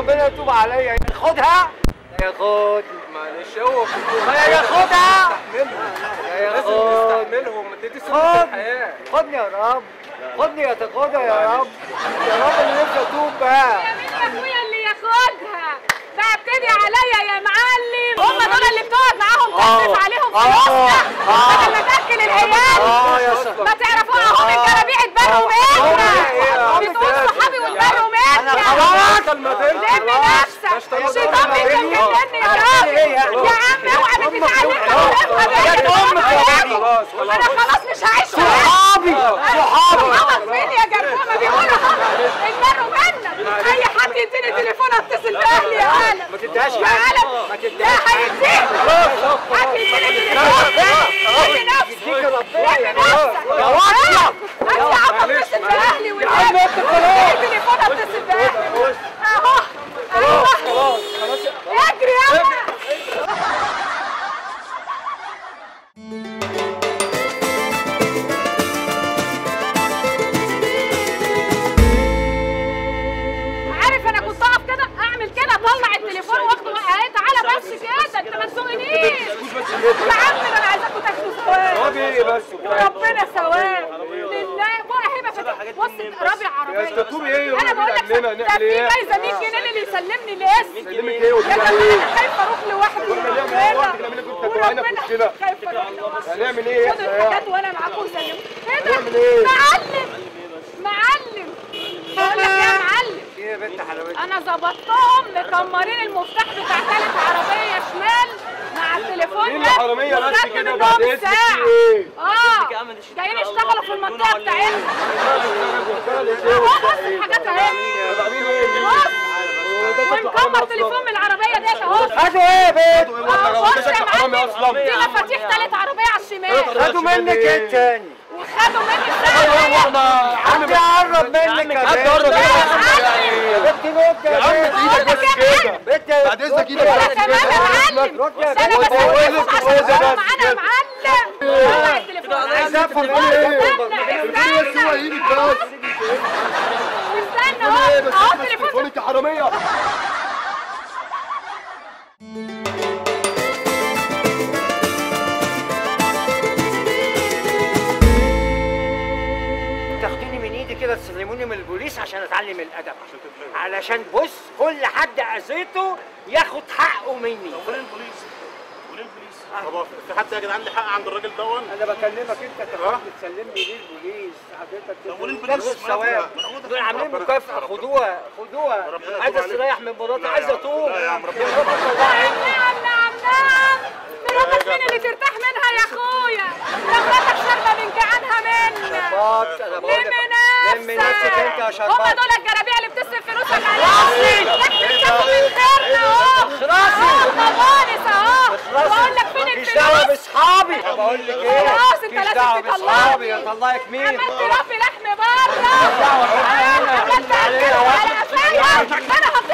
ربنا يتوب عليا خدها ياخد معلش هو ما ياخدها يا ياخد تستحملهم ما تدي سنة خد الحياة خدني يا رب خدني يا تاخدها يا رب يا رب اللي نفسي اتوب بقى مين يا اخويا اللي ياخدها ده ابتدي عليا يا معلم هم دول اللي بتقعد معاهم تصرف عليهم آه. فلوسنا آه. بدل ما تاكل العيال اه يا سلام ما تعرفوها هم الجرابيع اتبنوا منا بتقول صحابي واتبنوا منا خلاص لم نفسك الشيطان بيكلمني يا راجل يا عم اوعى بتتعلمنا يا امك يا بني خلاص خلاص انا خلاص مش هعيش صحابي صحابي خلاص فين يا جرثومه بيقولوا اتبنوا منا اي حد يديني تليفون اتصل باهلي يا عالم ما تديهاش يا عالم ما لا تديهاش هيديك حد يديني تليفون ادي نفسك يديك ربنا ادي يا نفسك يا وطية انا عم اتصل باهلي يا عم انت خلاص اديني تليفون اتصل باهلي اهو ايوه اجري يلا عارف انا كنت اقف كده اعمل كده اطلع التليفون واخده اهي تعالى بس كده انت ما تسوقنيش يا عم ده انا عايزاكم تاخدوا ثواب راضي ايه بس ربنا ثواب لله بقى هبه فتح بص رابع عربيه يا تتوبي ايه انا بقول لك نعملها ده نعمل في ايه جايزه 100 جنيه اللي يسلمني الاسم سلمك ايه يا وتبقى جماعه ايه انا خايفه اروح لوحدي نعمل ايه لوحدك؟ نعمل ايه كنت هتوعينا في وشنا؟ خايفه اروح لوحدي هنعمل ايه خدوا احنا الحاجات وانا معاكم سلموا ايه ده هنعمل ايه؟ معلم معلم بقول لك إيه يا معلم ايه يا بنت حلاوتك انا ظبطتهم مكمرين المفتاح بتاع تالت عربيه شمال مع التليفون مين ده الحرامية بس وخدت كده منهم بعد اذنك الساعة. في ايه؟ اه جايين يشتغلوا في المنطقه بتاعتنا اهو بص الحاجات اهي طالعين ايه بص ونكمر تليفون من العربيه ديت اهو خدوا ايه يا بنت آه، بص يا حرامي معلم اصلا دي مفاتيح تالت عربيه على الشمال خدوا منك ايه تاني وخدوا مني الساعه حد يقرب منك يا حد بنت يقرب يا بنت نوت يا بنت بقول لك يا معلم بنت يا بعد اذنك نوت ايدك يا انا كمان يا معلم رد يا ده انا بنت. بسويكم بس، عشان بس، تبقوا بس معانا يا معلم طلع التليفون عايز افهم استنى ايه استنى ايدك بس استنى اهو اهو التليفون تليفونك يا حراميه تاخدوني من ايدي كده تسلموني من البوليس عشان اتعلم الادب علشان بص كل حد اذيته ياخد حقه مني وليه البوليس؟ وليه البوليس؟ طب في حد يا جدعان عندي حق عند الراجل دون؟ انا بكلمك انت تاخدني تسلمني ليه البوليس حضرتك طب وليه كده البوليس؟ الثواب دول عاملين مكافأة خدوها خدوها ربنا عايز يتوب عليك. استريح من مراتي لا يا عايز عم. اتوب لا يا عم، ربنا يا رب الله عيني نعم نعم نعم مراتك مين اللي ترتاح منها يا اخويا ده مراتك شاربه من جعانها منا شربات انا بقول لم لك لم نفسك انت يا نفسك هم شربات دول الجرابيع اللي بتصرف فلوسك عليهم احنا بتاخد من خيرنا اهو اخرسي. اهو المبارس اهو بقول لك فين مفيش دعوه الفلوس باصحابي بقول لك ايه خلاص، انت مفيش لازم دعوه تطلعني. باصحابي اطلعك مين عملت رفي لحم بره دعوة. عملت عليها على قفايا انا هطلع